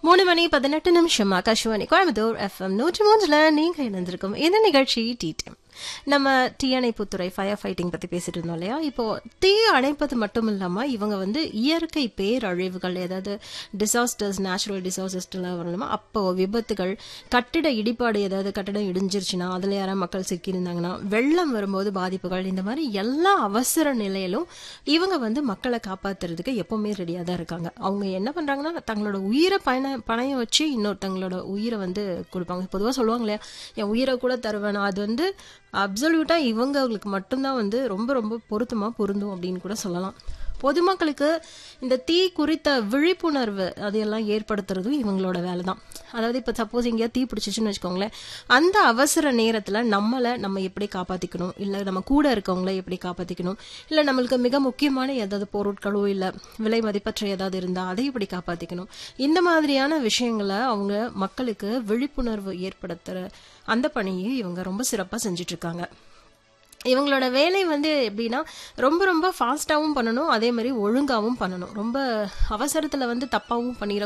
மூணு மணி பதினெட்டு நிமிஷம் ஆகாஷ்வாணி கோயம்புத்தூர் எஃப்எம் நூற்றி மூன்றுல நீங்க இணைந்திருக்கும் இந்த நிகழ்ச்சி டி டைம் நம்ம தீ அணைப்புத்துறை ஃபயர் ஃபைட்டிங் பத்தி பேசிட்டு இருந்தோம் இல்லையா இப்போ தீ அணைப்பது மட்டும் இல்லாம இவங்க வந்து இயற்கை பேரழிவுகள் ஏதாவது டிசாஸ்டர்ஸ் நேச்சுரல் டிசாஸ்டர்ஸ்லாம் வரணுமா அப்போ விபத்துகள் கட்டிட இடிபாடு ஏதாவது கட்டிடம் இடிஞ்சிருச்சுன்னா அதுல யாராவது மக்கள் சிக்கியிருந்தாங்கன்னா வெள்ளம் வரும்போது பாதிப்புகள் இந்த மாதிரி எல்லா அவசர நிலையிலும் இவங்க வந்து மக்களை காப்பாத்துறதுக்கு எப்பவுமே ரெடியா தான் இருக்காங்க அவங்க என்ன பண்றாங்கன்னா தங்களோட உயிரை பயண பணையம் வச்சு இன்னொருத்தங்களோட உயிரை வந்து கொடுப்பாங்க பொதுவாக சொல்லுவாங்க இல்லையா என் உயிரை கூட தருவேன் அது வந்து அப்சல்யூட்டா இவங்களுக்கு மட்டும்தான் வந்து ரொம்ப ரொம்ப பொருத்தமா பொருந்தும் அப்படின்னு கூட சொல்லலாம் பொதுமக்களுக்கு இந்த தீ குறித்த விழிப்புணர்வு அதையெல்லாம் ஏற்படுத்துறதும் இவங்களோட வேலை தான் அதாவது இப்போ சப்போஸ் எங்கேயா தீ பிடிச்சிச்சுன்னு வச்சுக்கோங்களேன் அந்த அவசர நேரத்தில் நம்மளை நம்ம எப்படி காப்பாற்றிக்கணும் இல்லை நம்ம கூட இருக்கவங்கள எப்படி காப்பாற்றிக்கணும் இல்லை நம்மளுக்கு மிக முக்கியமான ஏதாவது பொருட்களோ இல்லை விலை மதிப்பற்ற ஏதாவது இருந்தால் அதை எப்படி காப்பாற்றிக்கணும் இந்த மாதிரியான விஷயங்களை அவங்க மக்களுக்கு விழிப்புணர்வு ஏற்படுத்துகிற அந்த பணியை இவங்க ரொம்ப சிறப்பாக செஞ்சுட்டு இருக்காங்க இவங்களோட வேலை வந்து எப்படின்னா ரொம்ப ரொம்ப ஃபாஸ்ட்டாகவும் பண்ணணும் அதே மாதிரி ஒழுங்காகவும் பண்ணணும் ரொம்ப அவசரத்தில் வந்து தப்பாகவும் பண்ணிட